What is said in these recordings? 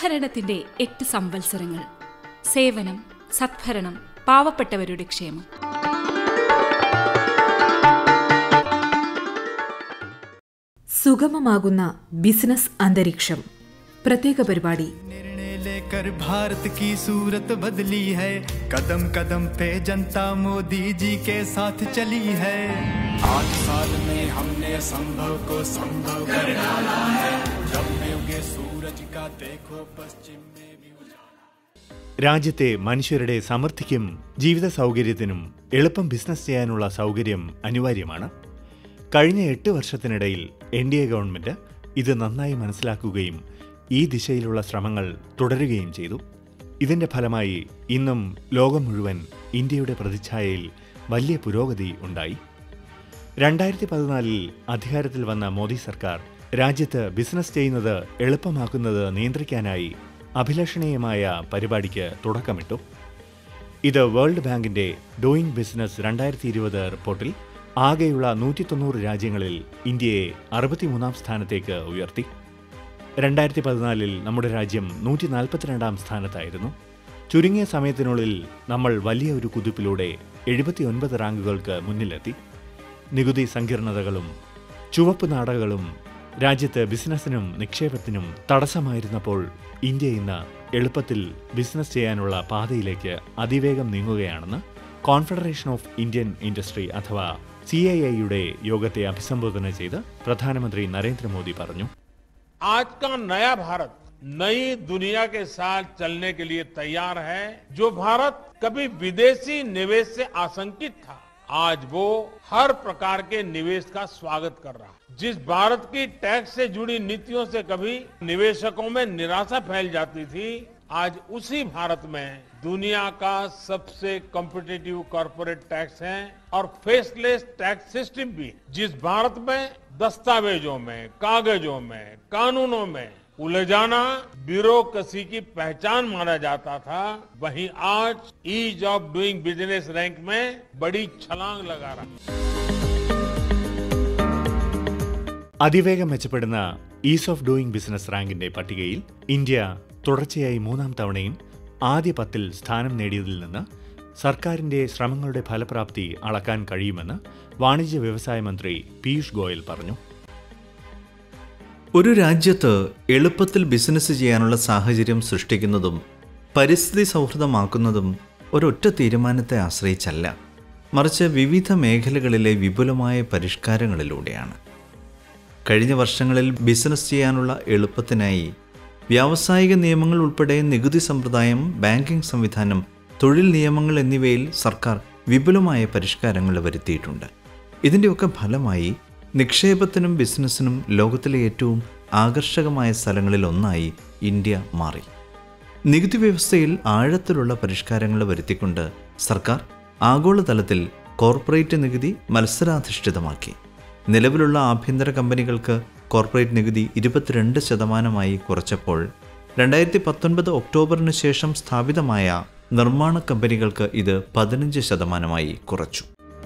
സദ്ഭരണത്തിന്റെ എട്ട് സംവത്സരങ്ങൾ സേവനം സദ്ഭരണം പാവപ്പെട്ടവരുടെ ക്ഷേമം സുഗമമാകുന്ന ബിസിനസ് അന്തരീക്ഷം പ്രത്യേക പരിപാടി निर्णय लेकर भारत की सूरत बदली है कदम कदम पे जनता मोदी जी के साथ चली है आठ साल में हमने असंभव को संभव कर डाला है जब में उगे सूरज का देखो पश्चिम में भी उजाला രാജ്യത്തെ മനുഷ്യരുടെ സമൃദ്ധിക്കും ജീവിത സൗകര്യത്തിനും എളുപ്പം ബിസിനസ് ചെയ്യാനുള്ള സൗകര്യം അനിവാര്യമാണ് കഴിഞ്ഞ എട്ട് വർഷത്തിനിടയിൽ എൻ ഡി എ ഗവൺമെന്റ് ഇത് നന്നായി മനസ്സിലാക്കുകയും ഈ ദിശയിലുള്ള ശ്രമങ്ങൾ തുടരുകയും ചെയ്തു ഇതിന്റെ ഫലമായി ഇന്നും ലോകം മുഴുവൻ ഇന്ത്യയുടെ പ്രതിച്ഛായയിൽ വലിയ പുരോഗതി ഉണ്ടായി രണ്ടായിരത്തി പതിനാലിൽ അധികാരത്തിൽ വന്ന മോദി സർക്കാർ രാജ്യത്ത് ബിസിനസ് ചെയ്യുന്നത് എളുപ്പമാക്കുന്നത് നിയന്ത്രിക്കാനായി അഭിലഷണീയമായ പരിപാടിക്ക് തുടക്കമിട്ടു ഇത് വേൾഡ് ബാങ്കിന്റെ ഡൂയിങ് ബിസിനസ് രണ്ടായിരത്തി ഇരുപത് റിപ്പോർട്ടിൽ ആകെയുള്ള നൂറ്റി തൊണ്ണൂറ് രാജ്യങ്ങളിൽ ഇന്ത്യയെ അറുപത്തിമൂന്നാം സ്ഥാനത്തേക്ക് ഉയർത്തി രണ്ടായിരത്തി പതിനാലിൽ നമ്മുടെ രാജ്യം നൂറ്റി നാൽപ്പത്തിരണ്ടാം സ്ഥാനത്തായിരുന്നു ചുരുങ്ങിയ സമയത്തിനുള്ളിൽ നമ്മൾ വലിയ ഒരു കുതിപ്പിലൂടെ എഴുപത്തിയൊൻപത് റാങ്കുകൾക്ക് മുന്നിലെത്തി നികുതി സങ്കീർണതകളും ചുവപ്പ് നാടകളും രാജ്യത്ത് ബിസിനസ്സിനും നിക്ഷേപത്തിനും തടസ്സമായിരുന്നപ്പോൾ ഇന്ത്യ ഇന്ന് എളുപ്പത്തിൽ ബിസിനസ് ചെയ്യാനുള്ള പാതയിലേക്ക് അതിവേഗം നീങ്ങുകയാണെന്ന് കോൺഫെഡറേഷൻ ഓഫ് ഇന്ത്യൻ ഇൻഡസ്ട്രി അഥവാ സി ഐ ഐയുടെ യോഗത്തെ അഭിസംബോധന ചെയ്ത് പ്രധാനമന്ത്രി നരേന്ദ്രമോദി പറഞ്ഞു आज का नया भारत नई दुनिया के साथ चलने के लिए तैयार है जो भारत कभी विदेशी निवेश से आशंकित था आज वो हर प्रकार के निवेश का स्वागत कर रहा है जिस भारत की टैक्स से जुड़ी नीतियों से कभी निवेशकों में निराशा फैल जाती थी आज उसी भारत में दुनिया का सबसे कॉम्पिटिटिव कॉरपोरेट टैक्स है और फेसलेस टैक्स सिस्टम भी है। जिस भारत में दस्तावेजों में कागजों में कानूनों में उलझाना ब्यूरोक्रेसी की पहचान माना जाता था वहीं आज ease of doing business rank में बड़ी छलांग लगा रहा है അതിവേഗം മെച്ചപ്പെടുന്ന ഈസ് ഓഫ് ഡൂയിങ് ബിസിനസ് റാങ്കിന്റെ പട്ടികയിൽ ഇന്ത്യ തുടർച്ചയായി മൂന്നാം തവണയും ആദ്യ പത്തിൽ സ്ഥാനം നേടിയതിൽ നിന്ന് സർക്കാരിന്റെ ശ്രമങ്ങളുടെ ഫലപ്രാപ്തി അളക്കാൻ കഴിയുമെന്ന് വാണിജ്യ വ്യവസായ മന്ത്രി പീയൂഷ് ഗോയൽ പറഞ്ഞു ഒരു രാജ്യത്ത് എളുപ്പത്തിൽ ബിസിനസ് ചെയ്യാനുള്ള സാഹചര്യം സൃഷ്ടിക്കുന്നതും പരിസ്ഥിതി സൗഹൃദമാക്കുന്നതും ഒരൊറ്റ തീരുമാനത്തെ ആശ്രയിച്ചല്ല മറിച്ച് വിവിധ മേഖലകളിലെ വിപുലമായ പരിഷ്കാരങ്ങളിലൂടെയാണ് കഴിഞ്ഞ വർഷങ്ങളിൽ ബിസിനസ് ചെയ്യാനുള്ള എളുപ്പത്തിനായി വ്യാവസായിക നിയമങ്ങൾ ഉൾപ്പെടെ നികുതി സമ്പ്രദായം ബാങ്കിംഗ് സംവിധാനം തൊഴിൽ നിയമങ്ങൾ എന്നിവയിൽ സർക്കാർ വിപുലമായ പരിഷ്കാരങ്ങൾ വരുത്തിയിട്ടുണ്ട് ഇതിൻ്റെയൊക്കെ ഫലമായി നിക്ഷേപത്തിനും ബിസിനസ്സിനും ലോകത്തിലെ ഏറ്റവും ആകർഷകമായ സ്ഥലങ്ങളിൽ ഒന്നായി ഇന്ത്യ മാറി നികുതി വ്യവസ്ഥയിൽ ആഴത്തിലുള്ള പരിഷ്കാരങ്ങൾ വരുത്തിക്കൊണ്ട് സർക്കാർ ആഗോളതലത്തിൽ കോർപ്പറേറ്റ് നികുതി മത്സരാധിഷ്ഠിതമാക്കി നിലവിലുള്ള ആഭ്യന്തര കമ്പനികൾക്ക് കോർപ്പറേറ്റ് നികുതി ഇരുപത്തിരണ്ട് ശതമാനമായി കുറച്ചപ്പോൾ രണ്ടായിരത്തി പത്തൊൻപത് ഒക്ടോബറിന് ശേഷം സ്ഥാപിതമായ നിർമ്മാണ കമ്പനികൾക്ക് ഇത് പതിനഞ്ച് ശതമാനമായി കുറച്ചു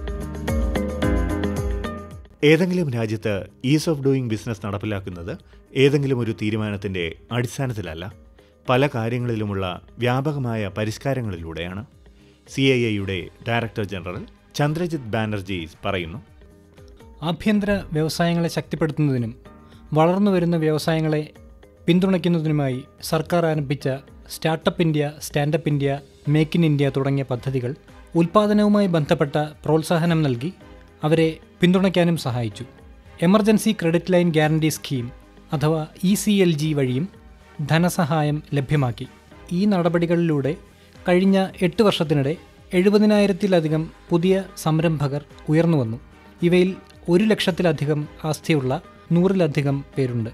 ഏതെങ്കിലും രാജ്യത്ത് ഈസ് ഓഫ് ഡൂയിങ് ബിസിനസ് നടപ്പിലാക്കുന്നത് ഏതെങ്കിലും ഒരു തീരുമാനത്തിന്റെ അടിസ്ഥാനത്തിലല്ല പല കാര്യങ്ങളിലുമുള്ള വ്യാപകമായ പരിഷ്കാരങ്ങളിലൂടെയാണ് സി ഐ ഐയുടെ ഡയറക്ടർ ജനറൽ ചന്ദ്രജിത് ബാനർജി പറയുന്നു ആഭ്യന്തര വ്യവസായങ്ങളെ ശക്തിപ്പെടുത്തുന്നതിനും വളർന്നുവരുന്ന വ്യവസായങ്ങളെ പിന്തുണയ്ക്കുന്നതിനുമായി സർക്കാർ ആരംഭിച്ച startup India standup India make in India തുടങ്ങിയ പദ്ധതികൾ ഉൽപാദനവുമായി ബന്ധപ്പെട്ട പ്രോത്സാഹനം നൽകി അവരെ പിന്തുണയ്ക്കാനും സഹായിച്ചു emergency credit line guarantee scheme അഥവാ ഇ സി എൽ ജി വഴിയും ധനസഹായം ലഭ്യമാക്കി ഈ നടപടികളിലൂടെ കഴിഞ്ഞ എട്ട് വർഷത്തിനിടെ എഴുപതിനായിരത്തിലധികം പുതിയ സംരംഭകർ ഉയർന്നുവന്നു ഇവയിൽ ഒരു ലക്ഷത്തിലധികം ആസ്തിയുള്ള നൂറിലധികം പേരുണ്ട്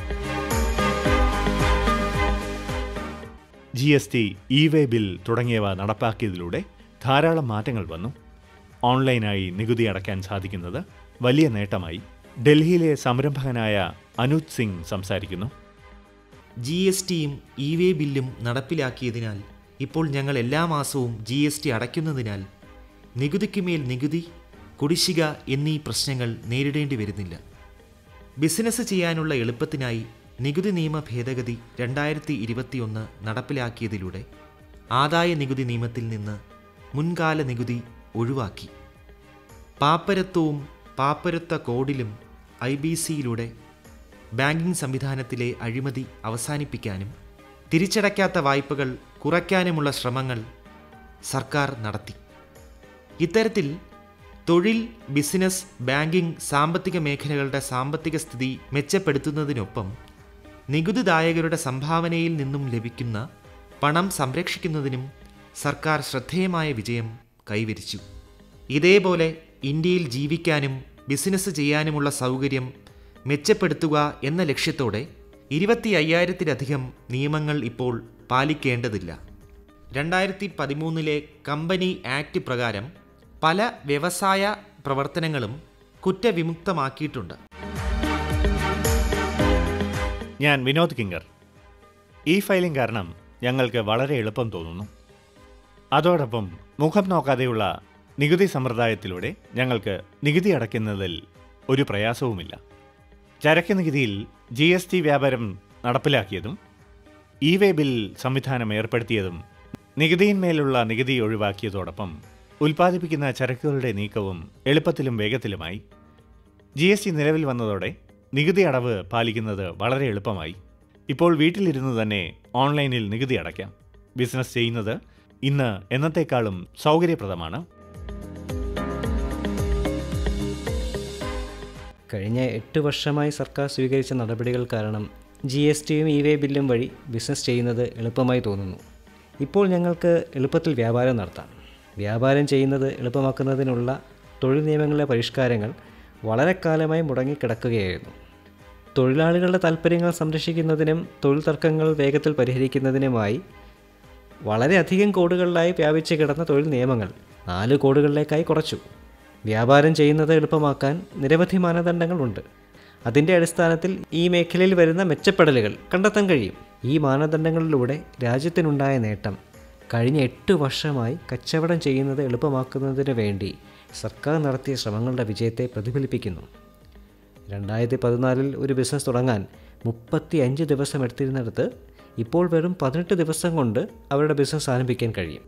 G S T E way bill തുടങ്ങിയവ നടപ്പാക്കിയതിലൂടെ ധാരാളം മാറ്റങ്ങൾ വന്നു ഓൺലൈനായി നികുതി അടയ്ക്കാൻ സാധിക്കുന്നത് വലിയ നേട്ടമായി ഡൽഹിയിലെ സംരംഭകനായ അനുജ് സിംഗ് സംസാരിക്കുന്നു ജി എസ് ടിയും ഇ വേ ബില്ലും നടപ്പിലാക്കിയതിനാൽ ഇപ്പോൾ ഞങ്ങൾ എല്ലാ മാസവും ജി എസ് ടി അടയ്ക്കുന്നതിനാൽ നികുതിക്കുമേൽ നികുതി കുടിശ്ശിക എന്നീ പ്രശ്നങ്ങൾ നേരിടേണ്ടി വരുന്നില്ല ബിസിനസ് ചെയ്യാനുള്ള എളുപ്പത്തിനായി നികുതി നിയമ ഭേദഗതി രണ്ടായിരത്തി ഇരുപത്തിയൊന്ന് നടപ്പിലാക്കിയതിലൂടെ ആദായ നികുതി നിയമത്തിൽ നിന്ന് മുൻകാല നികുതി ഒഴിവാക്കി പാപ്പരത്വവും പാപ്പരത്വ കോഡിലും ഐ ബി സിയിലൂടെ ബാങ്കിംഗ് സംവിധാനത്തിലെ അഴിമതി അവസാനിപ്പിക്കാനും തിരിച്ചടയ്ക്കാത്ത വായ്പകൾ കുറയ്ക്കാനുമുള്ള ശ്രമങ്ങൾ സർക്കാർ നടത്തി ഇത്തരത്തിൽ തൊഴിൽ ബിസിനസ് ബാങ്കിംഗ് സാമ്പത്തിക മേഖലകളുടെ സാമ്പത്തിക സ്ഥിതി മെച്ചപ്പെടുത്തുന്നതിനൊപ്പം നികുതിദായകരുടെ സംഭാവനയിൽ നിന്നും ലഭിക്കുന്ന പണം സംരക്ഷിക്കുന്നതിനും സർക്കാർ ശ്രദ്ധേയമായ വിജയം കൈവരിച്ചു ഇതേപോലെ ഇന്ത്യയിൽ ജീവിക്കാനും ബിസിനസ് ചെയ്യാനുമുള്ള സൗകര്യം മെച്ചപ്പെടുത്തുക എന്ന ലക്ഷ്യത്തോടെ ഇരുപത്തി അയ്യായിരത്തിലധികം നിയമങ്ങൾ ഇപ്പോൾ പാലിക്കേണ്ടതില്ല രണ്ടായിരത്തി പതിമൂന്നിലെ കമ്പനി ആക്ട് പ്രകാരം പല വ്യവസായ പ്രവർത്തനങ്ങളും കുറ്റവിമുക്തമാക്കിയിട്ടുണ്ട് ഞാൻ വിനോദ് കിങ്കർ ഈ ഫയലിംഗ് കാരണം ഞങ്ങൾക്ക് വളരെ എളുപ്പം തോന്നുന്നു അതോടൊപ്പം മുഖം നോക്കാതെയുള്ള നികുതി സമ്പ്രദായത്തിലൂടെ ഞങ്ങൾക്ക് നികുതി അടയ്ക്കുന്നതിൽ ഒരു പ്രയാസവുമില്ല ചരക്ക് നികുതിയിൽ ജി എസ് ടി വ്യാപാരം നടപ്പിലാക്കിയതും ഇ വേ ബിൽ സംവിധാനം ഏർപ്പെടുത്തിയതും നികുതിയിന്മേലുള്ള നികുതി ഒഴിവാക്കിയതോടൊപ്പം ഉൽപ്പാദിപ്പിക്കുന്ന ചരക്കുകളുടെ നീക്കവും എളുപ്പത്തിലും വേഗത്തിലുമായി ജി എസ് ടി നിലവിൽ വന്നതോടെ നികുതി അടവ് പാലിക്കുന്നത് വളരെ എളുപ്പമായി ഇപ്പോൾ വീട്ടിലിരുന്ന് തന്നെ ഓൺലൈനിൽ നികുതി അടയ്ക്കാം ബിസിനസ് ചെയ്യുന്നത് ഇന്ന് എന്നത്തേക്കാളും സൗകര്യപ്രദമാണ് കഴിഞ്ഞ എട്ട് വർഷമായി സർക്കാർ സ്വീകരിച്ച നടപടികൾ കാരണം ജി എസ് ടിയും ഇ വേ ബില്ലും വഴി ബിസിനസ് ചെയ്യുന്നത് എളുപ്പമായി തോന്നുന്നു ഇപ്പോൾ ഞങ്ങൾക്ക് എളുപ്പത്തിൽ വ്യാപാരം നടത്താം വ്യാപാരം ചെയ്യുന്നത് എളുപ്പമാക്കുന്നതിനുള്ള തൊഴിൽ നിയമങ്ങളിലെ പരിഷ്കാരങ്ങൾ വളരെ കാലമായി മുടങ്ങിക്കിടക്കുകയായിരുന്നു തൊഴിലാളികളുടെ താൽപ്പര്യങ്ങൾ സംരക്ഷിക്കുന്നതിനും തൊഴിൽ തർക്കങ്ങൾ വേഗത്തിൽ പരിഹരിക്കുന്നതിനുമായി വളരെയധികം കോഡുകളിലായി വ്യാപിച്ചു കിടന്ന തൊഴിൽ നിയമങ്ങൾ നാല് കോഡുകളിലേക്കായി കുറച്ചു വ്യാപാരം ചെയ്യുന്നത് എളുപ്പമാക്കാൻ നിരവധി മാനദണ്ഡങ്ങളുണ്ട് അതിൻ്റെ അടിസ്ഥാനത്തിൽ ഈ മേഖലയിൽ വരുന്ന മെച്ചപ്പെടലുകൾ കണ്ടെത്താൻ കഴിയും ഈ മാനദണ്ഡങ്ങളിലൂടെ രാജ്യത്തിനുണ്ടായ നേട്ടം കഴിഞ്ഞ എട്ട് വർഷമായി കച്ചവടം ചെയ്യുന്നത് എളുപ്പമാക്കുന്നതിന് വേണ്ടി സർക്കാർ നടത്തിയ ശ്രമങ്ങളുടെ വിജയത്തെ പ്രതിഫലിപ്പിക്കുന്നു രണ്ടായിരത്തി പതിനാലിൽ ഒരു ബിസിനസ് തുടങ്ങാൻ മുപ്പത്തി അഞ്ച് ദിവസം എടുത്തിരുന്നിടത്ത് ഇപ്പോൾ വെറും പതിനെട്ട് ദിവസം കൊണ്ട് അവരുടെ ബിസിനസ് ആരംഭിക്കാൻ കഴിയും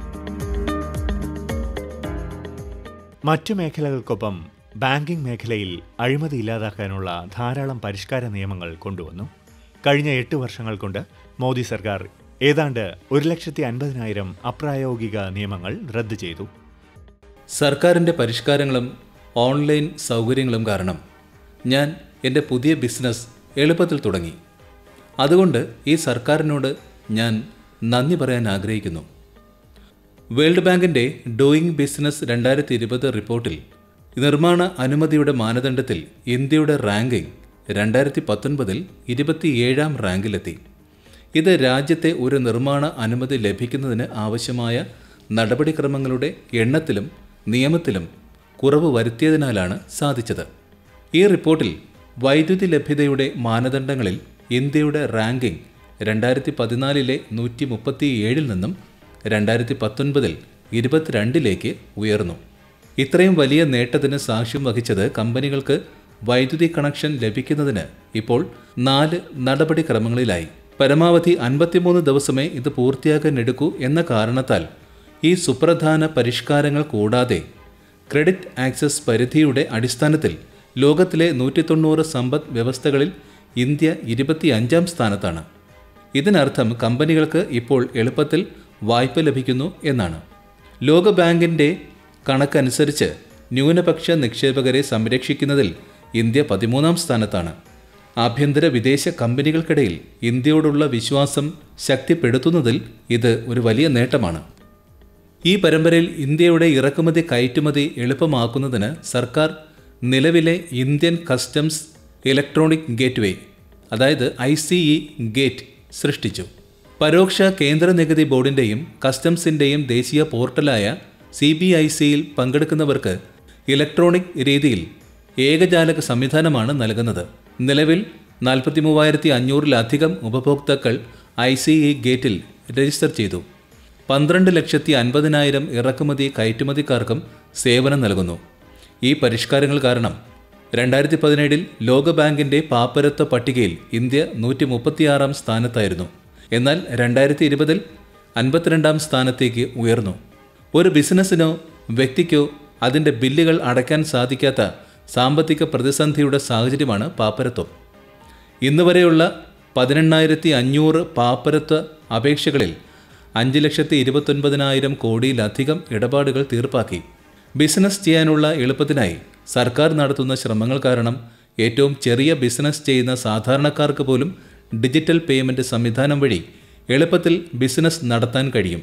മറ്റു മേഖലകൾക്കൊപ്പം ബാങ്കിംഗ് മേഖലയിൽ അഴിമതി ഇല്ലാതാക്കാനുള്ള ധാരാളം പരിഷ്കാര നിയമങ്ങൾ കൊണ്ടുവന്നു കഴിഞ്ഞ എട്ട് വർഷങ്ങൾ കൊണ്ട് മോദി സർക്കാർ ഏതാണ്ട് ഒരു ലക്ഷത്തി അൻപതിനായിരം അപ്രായോഗിക നിയമങ്ങൾ റദ്ദു ചെയ്തു സർക്കാരിൻ്റെ പരിഷ്കാരങ്ങളും ഓൺലൈൻ സൗകര്യങ്ങളും കാരണം ഞാൻ എൻ്റെ പുതിയ ബിസിനസ് എളുപ്പത്തിൽ തുടങ്ങി അതുകൊണ്ട് ഈ സർക്കാരിനോട് ഞാൻ നന്ദി പറയാൻ ആഗ്രഹിക്കുന്നു വേൾഡ് ബാങ്കിൻ്റെ ഡൂയിങ് ബിസിനസ് രണ്ടായിരത്തി ഇരുപത് റിപ്പോർട്ടിൽ നിർമ്മാണ അനുമതിയുടെ മാനദണ്ഡത്തിൽ ഇന്ത്യയുടെ റാങ്കിംഗ് രണ്ടായിരത്തി പത്തൊൻപതിൽ ഇരുപത്തിയേഴാം റാങ്കിലെത്തി ഇത് രാജ്യത്തെ ഒരു നിർമ്മാണ അനുമതി ലഭിക്കുന്നതിന് ആവശ്യമായ നടപടിക്രമങ്ങളുടെ എണ്ണത്തിലും നിയമത്തിലും കുറവ് വരുത്തിയതിനാലാണ് സാധിച്ചത് ഈ റിപ്പോർട്ടിൽ വൈദ്യുതി ലഭ്യതയുടെ മാനദണ്ഡങ്ങളിൽ ഇന്ത്യയുടെ റാങ്കിംഗ് രണ്ടായിരത്തി പതിനാലിലെ നൂറ്റി മുപ്പത്തിയേഴിൽ നിന്നും രണ്ടായിരത്തി പത്തൊൻപതിൽ ഇരുപത്തിരണ്ടിലേക്ക് ഉയർന്നു ഇത്രയും വലിയ നേട്ടത്തിന് സാക്ഷ്യം വഹിച്ചത് കമ്പനികൾക്ക് വൈദ്യുതി കണക്ഷൻ ലഭിക്കുന്നതിന് ഇപ്പോൾ നാല് നടപടിക്രമങ്ങളിലായി പരമാവധി അൻപത്തിമൂന്ന് ദിവസമേ ഇത് പൂർത്തിയാക്കാൻ എടുക്കൂ എന്ന കാരണത്താൽ ഈ സുപ്രധാന പരിഷ്കാരങ്ങൾ കൂടാതെ ക്രെഡിറ്റ് ആക്സസ് പരിധിയുടെ അടിസ്ഥാനത്തിൽ ലോകത്തിലെ നൂറ്റി തൊണ്ണൂറ് സമ്പദ് വ്യവസ്ഥകളിൽ ഇന്ത്യ ഇരുപത്തിയഞ്ചാം സ്ഥാനത്താണ് ഇതിനർത്ഥം കമ്പനികൾക്ക് ഇപ്പോൾ എളുപ്പത്തിൽ വായ്പ ലഭിക്കുന്നു എന്നാണ് ലോക ബാങ്കിൻ്റെ കണക്കനുസരിച്ച് ന്യൂനപക്ഷ നിക്ഷേപകരെ സംരക്ഷിക്കുന്നതിൽ ഇന്ത്യ പതിമൂന്നാം സ്ഥാനത്താണ് ആഭ്യന്തര വിദേശ കമ്പനികൾക്കിടയിൽ ഇന്ത്യയോടുള്ള വിശ്വാസം ശക്തിപ്പെടുത്തുന്നതിൽ ഇത് ഒരു വലിയ നേട്ടമാണ് ഈ പരമ്പരയിൽ ഇന്ത്യയുടെ ഇറക്കുമതി കയറ്റുമതി എളുപ്പമാക്കുന്നതിന് സർക്കാർ നിലവിലെ ഇന്ത്യൻ കസ്റ്റംസ് ഇലക്ട്രോണിക് ഗേറ്റ്വേ അതായത് ഐ സി ഇ ഗേറ്റ് സൃഷ്ടിച്ചു പരോക്ഷ കേന്ദ്ര നികുതി ബോർഡിൻ്റെയും കസ്റ്റംസിൻ്റെയും ദേശീയ പോർട്ടലായ സി ബി ഐ സിയിൽ പങ്കെടുക്കുന്നവർക്ക് ഇലക്ട്രോണിക് രീതിയിൽ ഏകജാലക സംവിധാനമാണ് നൽകുന്നത് നിലവിൽ നാൽപ്പത്തി മൂവായിരത്തി അഞ്ഞൂറിലധികം ഉപഭോക്താക്കൾ ഐ സി ഇ ഗേറ്റിൽ രജിസ്റ്റർ ചെയ്തു പന്ത്രണ്ട് ലക്ഷത്തി അൻപതിനായിരം ഇറക്കുമതി കയറ്റുമതിക്കാർക്കും സേവനം നൽകുന്നു ഈ പരിഷ്കാരങ്ങൾ കാരണം രണ്ടായിരത്തി പതിനേഴിൽ ലോകബാങ്കിന്റെ പാപ്പരത്വ പട്ടികയിൽ ഇന്ത്യ നൂറ്റി മുപ്പത്തിയാറാം സ്ഥാനത്തായിരുന്നു എന്നാൽ രണ്ടായിരത്തി ഇരുപതിൽ അൻപത്തിരണ്ടാം സ്ഥാനത്തേക്ക് ഉയർന്നു ഒരു ബിസിനസ്സിനോ വ്യക്തിക്കോ അതിൻ്റെ ബില്ലുകൾ അടയ്ക്കാൻ സാധിക്കാത്ത സാമ്പത്തിക പ്രതിസന്ധിയുടെ സാഹചര്യമാണ് പാപ്പരത്വം ഇന്ന് വരെയുള്ള പതിനെണ്ണായിരത്തി അഞ്ഞൂറ് പാപ്പരത്വ അപേക്ഷകളിൽ അഞ്ച് ലക്ഷത്തി ഇരുപത്തൊൻപതിനായിരം കോടിയിലധികം ഇടപാടുകൾ തീർപ്പാക്കി ബിസിനസ് ചെയ്യാനുള്ള എളുപ്പത്തിനായി സർക്കാർ നടത്തുന്ന ശ്രമങ്ങൾ കാരണം ഏറ്റവും ചെറിയ ബിസിനസ് ചെയ്യുന്ന സാധാരണക്കാർക്ക് പോലും ഡിജിറ്റൽ പേയ്മെൻറ്റ് സംവിധാനം വഴി എളുപ്പത്തിൽ ബിസിനസ് നടത്താൻ കഴിയും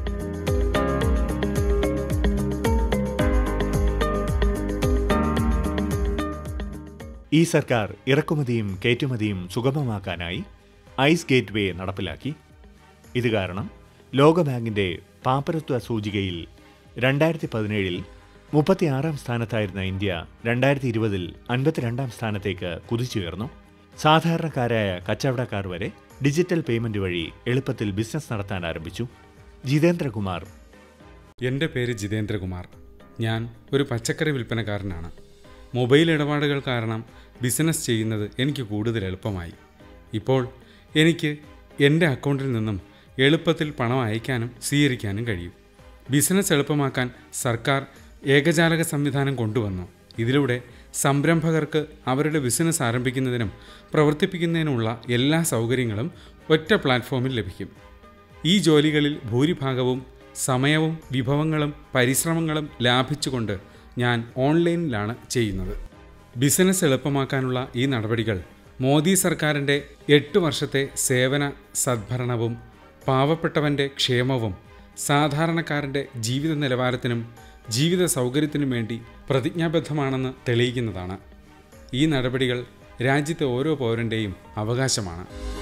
ഈ സർക്കാർ ഇറക്കുമതിയും കയറ്റുമതിയും സുഗമമാക്കാനായി ഐസ് ഗേറ്റ് വേ നടപ്പിലാക്കി ഇത് കാരണം ലോകബാങ്കിന്റെ പാപ്പരത്വ സൂചികയിൽ രണ്ടായിരത്തി പതിനേഴിൽ മുപ്പത്തിയാറാം സ്ഥാനത്തായിരുന്ന ഇന്ത്യ രണ്ടായിരത്തി ഇരുപതിൽ അൻപത്തിരണ്ടാം സ്ഥാനത്തേക്ക് കുതിച്ചുയർന്നു സാധാരണക്കാരായ കച്ചവടക്കാർ വരെ ഡിജിറ്റൽ പേയ്മെന്റ് വഴി എളുപ്പത്തിൽ ബിസിനസ് നടത്താൻ ആരംഭിച്ചു ജിതേന്ദ്രകുമാർ എൻ്റെ പേര് ജിതേന്ദ്രകുമാർ ഞാൻ ഒരു പച്ചക്കറി വിൽപ്പനക്കാരനാണ് മൊബൈൽ ഇടപാടുകൾ കാരണം ബിസിനസ് ചെയ്യുന്നത് എനിക്ക് കൂടുതൽ എളുപ്പമായി ഇപ്പോൾ എനിക്ക് എൻ്റെ അക്കൗണ്ടിൽ നിന്നും എളുപ്പത്തിൽ പണം അയക്കാനും സ്വീകരിക്കാനും കഴിയും ബിസിനസ് എളുപ്പമാക്കാൻ സർക്കാർ ഏകജാലക സംവിധാനം കൊണ്ടുവന്നു ഇതിലൂടെ സംരംഭകർക്ക് അവരുടെ ബിസിനസ് ആരംഭിക്കുന്നതിനും പ്രവർത്തിപ്പിക്കുന്നതിനുമുള്ള എല്ലാ സൗകര്യങ്ങളും ഒറ്റ പ്ലാറ്റ്ഫോമിൽ ലഭിക്കും ഈ ജോലികളിൽ ഭൂരിഭാഗവും സമയവും വിഭവങ്ങളും പരിശ്രമങ്ങളും ലാഭിച്ചുകൊണ്ട് ഞാൻ ഓൺലൈനിലാണ് ചെയ്യുന്നത് ബിസിനസ് എളുപ്പമാക്കാനുള്ള ഈ നടപടികൾ മോദി സർക്കാരിൻ്റെ എട്ട് വർഷത്തെ സേവന സദ്ഭരണവും പാവപ്പെട്ടവൻ്റെ ക്ഷേമവും സാധാരണക്കാരൻ്റെ ജീവിത നിലവാരത്തിനും ജീവിത സൗകര്യത്തിനും വേണ്ടി പ്രതിജ്ഞാബദ്ധമാണെന്ന് തെളിയിക്കുന്നതാണ് ഈ നടപടികൾ രാജ്യത്തെ ഓരോ പൗരൻ്റെയും അവകാശമാണ്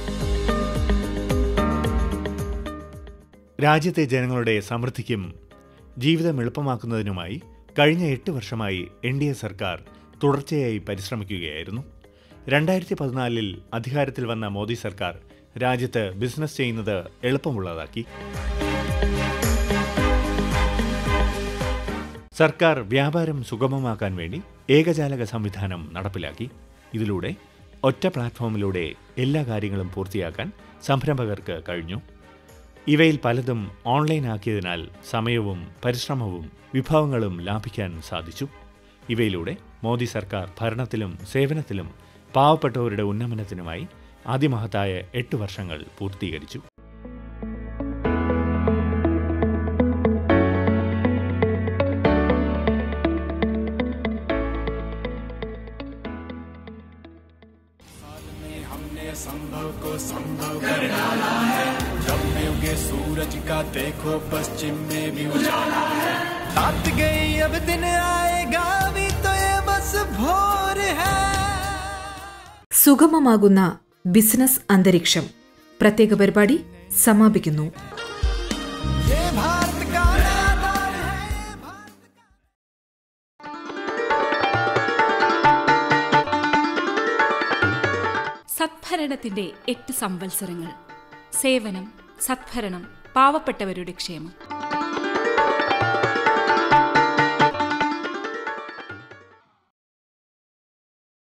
രാജ്യത്തെ ജനങ്ങളുടെ സമൃദ്ധിക്കും ജീവിതം എളുപ്പമാക്കുന്നതിനുമായി കഴിഞ്ഞ എട്ട് വർഷമായി എൻ ഡി എ സർക്കാർ തുടർച്ചയായി പരിശ്രമിക്കുകയായിരുന്നു രണ്ടായിരത്തി പതിനാലിൽ അധികാരത്തിൽ വന്ന മോദി സർക്കാർ രാജ്യത്ത് ബിസിനസ് ചെയ്യുന്നത് എളുപ്പമുള്ളതാക്കി സർക്കാർ വ്യാപാരം സുഗമമാക്കാൻ വേണ്ടി ഏകജാലക സംവിധാനം നടപ്പിലാക്കി ഇതിലൂടെ ഒറ്റ പ്ലാറ്റ്ഫോമിലൂടെ എല്ലാ കാര്യങ്ങളും പൂർത്തിയാക്കാൻ സംരംഭകർക്ക് കഴിഞ്ഞു ഇവയിൽ പലതും ഓൺലൈനാക്കിയതിനാൽ സമയവും പരിശ്രമവും വിഭവങ്ങളും ലാഭിക്കാൻ സാധിച്ചു ഇവയിലൂടെ മോദി സർക്കാർ ഭരണത്തിലും സേവനത്തിലും പാവപ്പെട്ടവരുടെ ഉന്നമനത്തിനുമായി അതിമഹത്തായ എട്ട് വർഷങ്ങൾ പൂർത്തീകരിച്ചു हमने संभव को संभव कर डाला है जब में उगे सूरज का देखो पश्चिम में भी उजाला है रात गई अब दिन आएगा भी तो ये बस भोर है സുഗമമാകുന്ന ബിസിനസ് അന്തരീക്ഷം പ്രത്യേക പരിപാടി സമാപിക്കുന്നു ये भारत का नादान है സദ്ഭരണത്തിന്റെ എട്ട് സംവത്സരങ്ങൾ സേവനം സദ്ഭരണം പാവപ്പെട്ടവരുടെ ക്ഷേമം